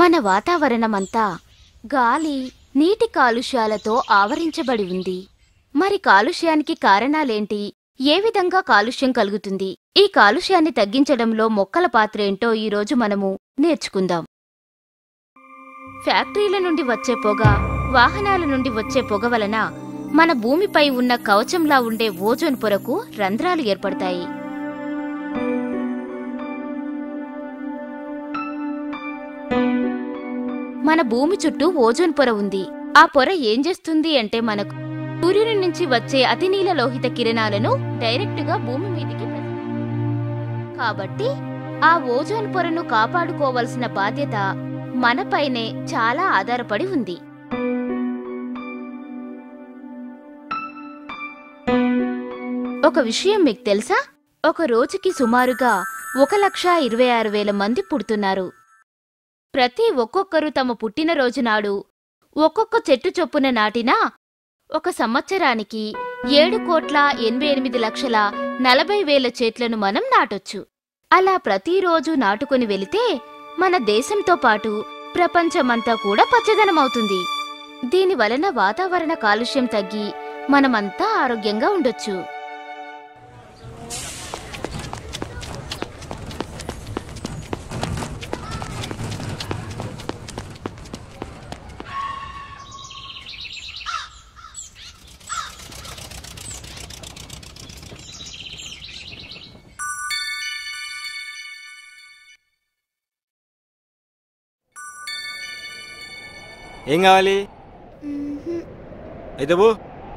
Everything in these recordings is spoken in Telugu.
మన వాతావరణమంతా గాలి నీటి కాలుష్యాలతో ఆవరించబడి ఉంది మరి కాలుష్యానికి కారణాలేంటి ఏ విధంగా కాలుష్యం కలుగుతుంది ఈ కాలుష్యాన్ని తగ్గించడంలో మొక్కల పాత్ర ఏంటో ఈరోజు మనము నేర్చుకుందాం ఫ్యాక్టరీల నుండి వచ్చే పొగ వాహనాల నుండి వచ్చే పొగ వలన మన భూమిపై ఉన్న కవచంలా ఉండే ఓజోన్ పొరకు రంధ్రాలు ఏర్పడతాయి మన భూమి చుట్టూ ఓజోన్ పొర ఉంది ఆ పొర ఏం చేస్తుంది అంటే మనకు సూర్యుని నుంచి వచ్చే అతినీల లోహిత కిరణాలను డైరెక్టుగా భూమి మీదికి ప్రస- కాబట్టి ఆ ఓజోన్ పొరను కాపాడుకోవలసిన బాధ్యత మనపైనే చాలా ఆధారపడి ఉంది ఒక విషయం మీకు తెలుసా ఒక రోజుకి సుమారుగా ఒక లక్ష ఇరవై ఆరు వేల మంది పుడుతున్నారు ప్రతి ఒక్కొక్కరు తమ పుట్టినరోజు నాడు ఒక్కొక్క చెట్టు చొప్పున నాటినా ఒక సంవత్సరానికి ఏడు కోట్ల ఎనభై ఎనిమిది లక్షల నలభై వేల చెట్లను మనం నాటొచ్చు అలా ప్రతిరోజు నాటుకొని వెళితే మన దేశంతో పాటు ప్రపంచమంతా కూడా పచ్చదనమవుతుంది దీని వలన వాతావరణ కాలుష్యం తగ్గి మనమంతా ఆరోగ్యంగా ఉండొచ్చు ఏం కావాలి అయితే పో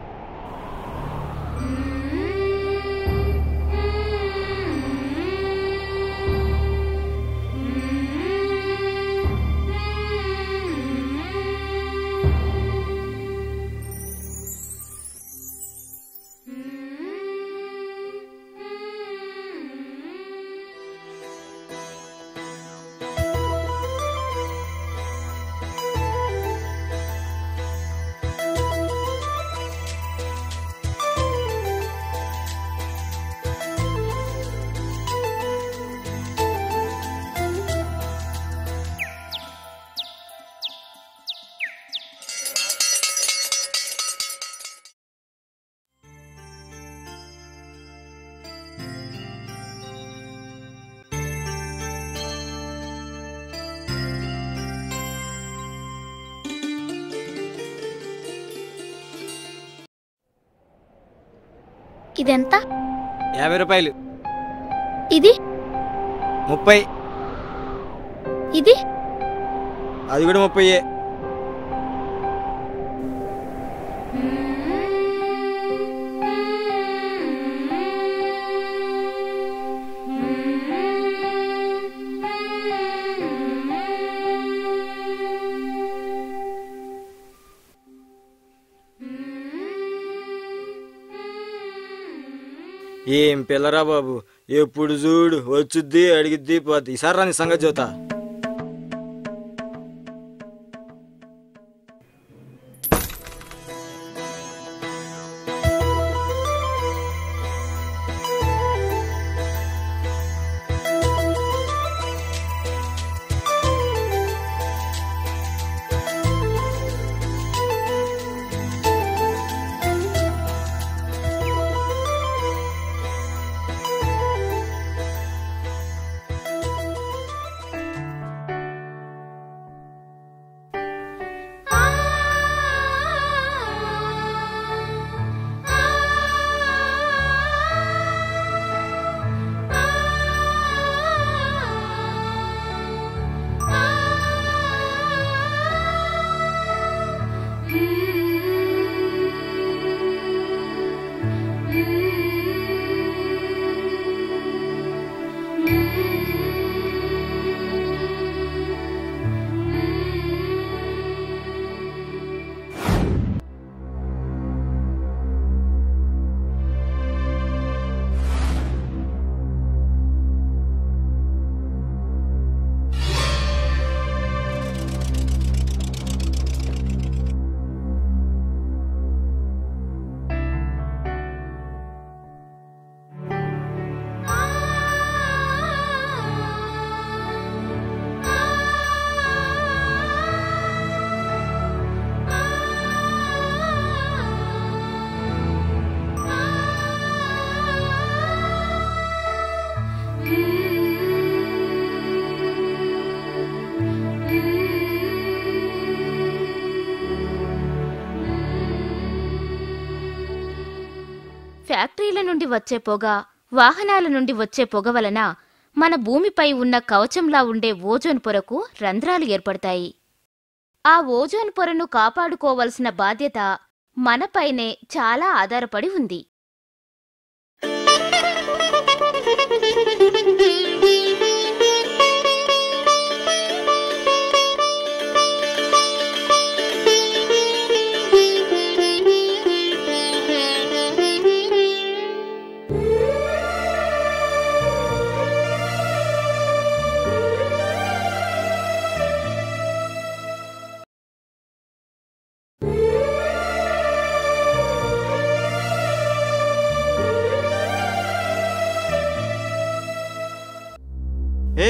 ఇదెంత యాభై రూపాయలు ఇది ముప్పై ఇది అది కూడా ముప్పై ఏం పిల్లరా బాబు ఎప్పుడు చూడు వచ్చుద్ది అడిగిద్ది పోద్ది ఈసారి రాని సంగతి చూతా ఫ్యాక్టరీల నుండి వచ్చే పొగ వాహనాల నుండి వచ్చే పొగ వలన మన భూమిపై ఉన్న కవచంలా ఉండే ఓజోన్ పొరకు రంధ్రాలు ఏర్పడతాయి ఆ ఓజోన్ పొరను కాపాడుకోవలసిన బాధ్యత మనపైనే చాలా ఆధారపడి ఉంది ఏ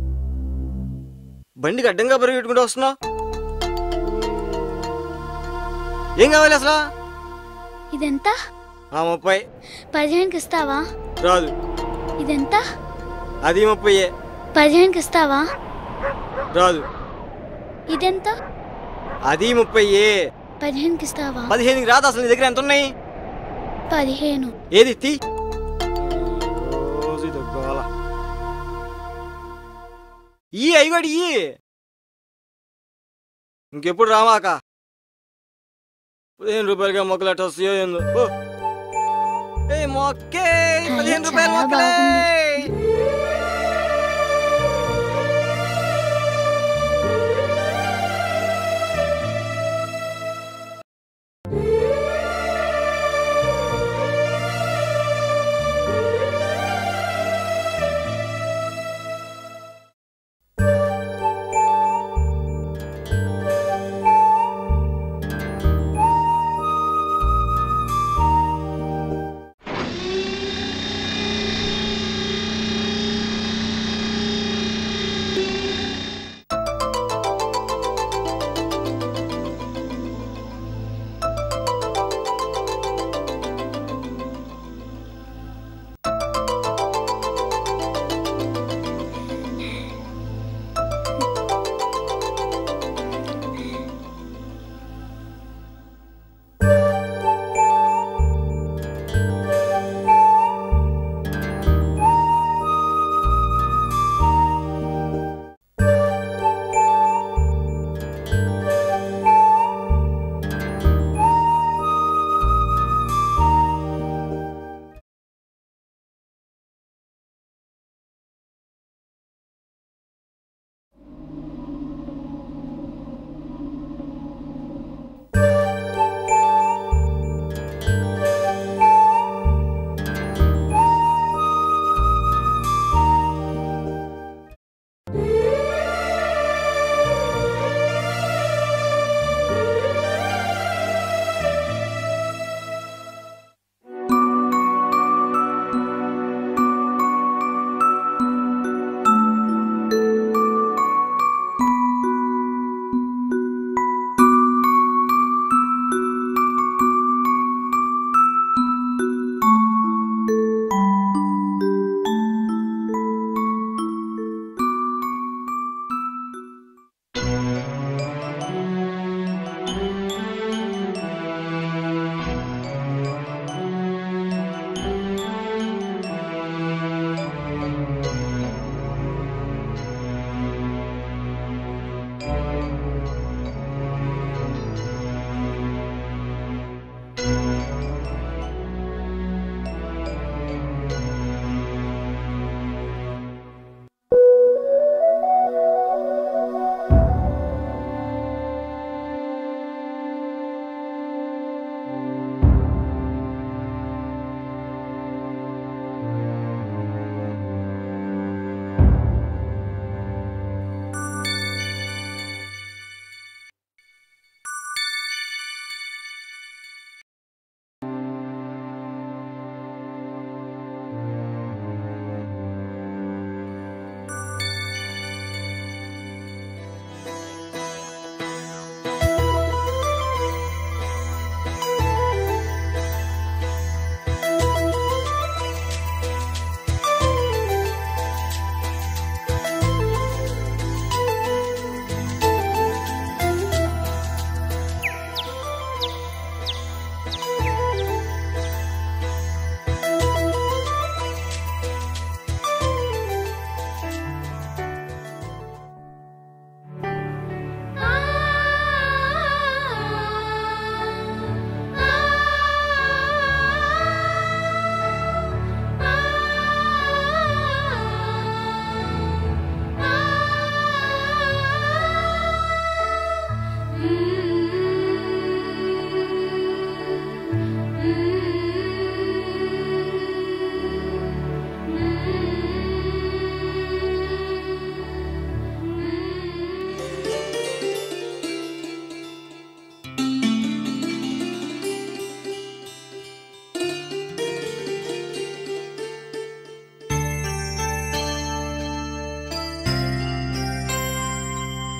బండికి అడ్డంగా పరిగెట్టుకుంటూ వస్తున్నావు ఏం కావాలి అసలు ఇదెంత ఆ ముప్పై పదిహేనుకి ఇస్తావా రాదు ఇదెంత అది ముప్పై పదిహేనుకి ఇస్తావా రాదు ఇదెంత అది ముప్పై పదిహేనుకి ఇస్తావా పదిహేనుకి రాదు అసలు నీ దగ్గర ఎంత ఉన్నాయి పదిహేను ఏది తీ రోజు ఇదో గోల. ఈ అయ్యగాడు ఈ ఇంకెప్పుడు రామాక పదిహేను రూపాయలుగా మొక్కలు అట్ట వస్తాయో ఏందో ఓ. ఏ మొక్కే పదిహేను రూపాయలు చాలా మొక్కలే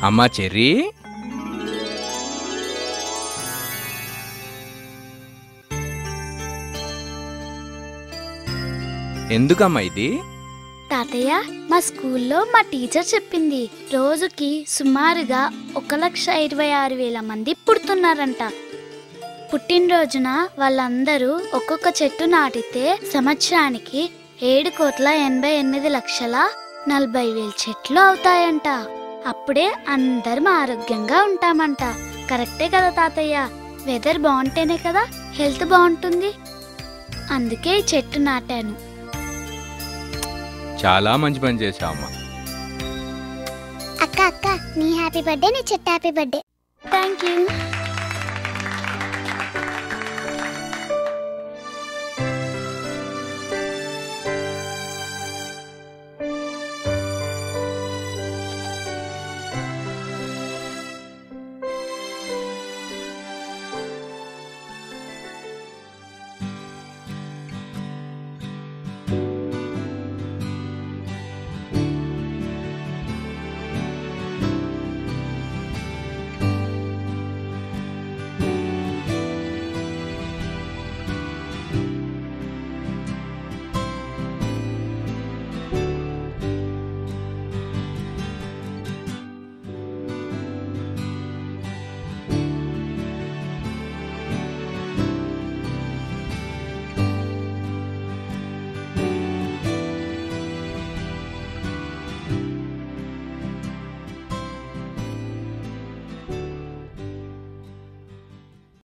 అమ్మా చెర్రీ ఎందుకమ్మా ఇది తాతయ్య మా స్కూల్లో మా టీచర్ చెప్పింది రోజుకి సుమారుగా ఒక లక్ష ఇరవై ఆరు వేల మంది పుడుతున్నారంట పుట్టినరోజున వాళ్ళందరూ ఒక్కొక్క చెట్టు నాటితే సంవత్సరానికి ఏడు కోట్ల ఎనభై ఎనిమిది లక్షల నలభై వేల చెట్లు అవుతాయంట అప్పుడే అందరం ఆరోగ్యంగా ఉంటామంట కరెక్టే కదా తాతయ్య వెదర్ బాగుంటేనే కదా హెల్త్ బాగుంటుంది అందుకే ఈ చెట్టు నాటాను చాలా మంచి పని చేశావు అమ్మా అక్క అక్క నీ హ్యాపీ బర్త్డే నీ చెట్టు హ్యాపీ బర్త్డే థ్యాంక్ యూ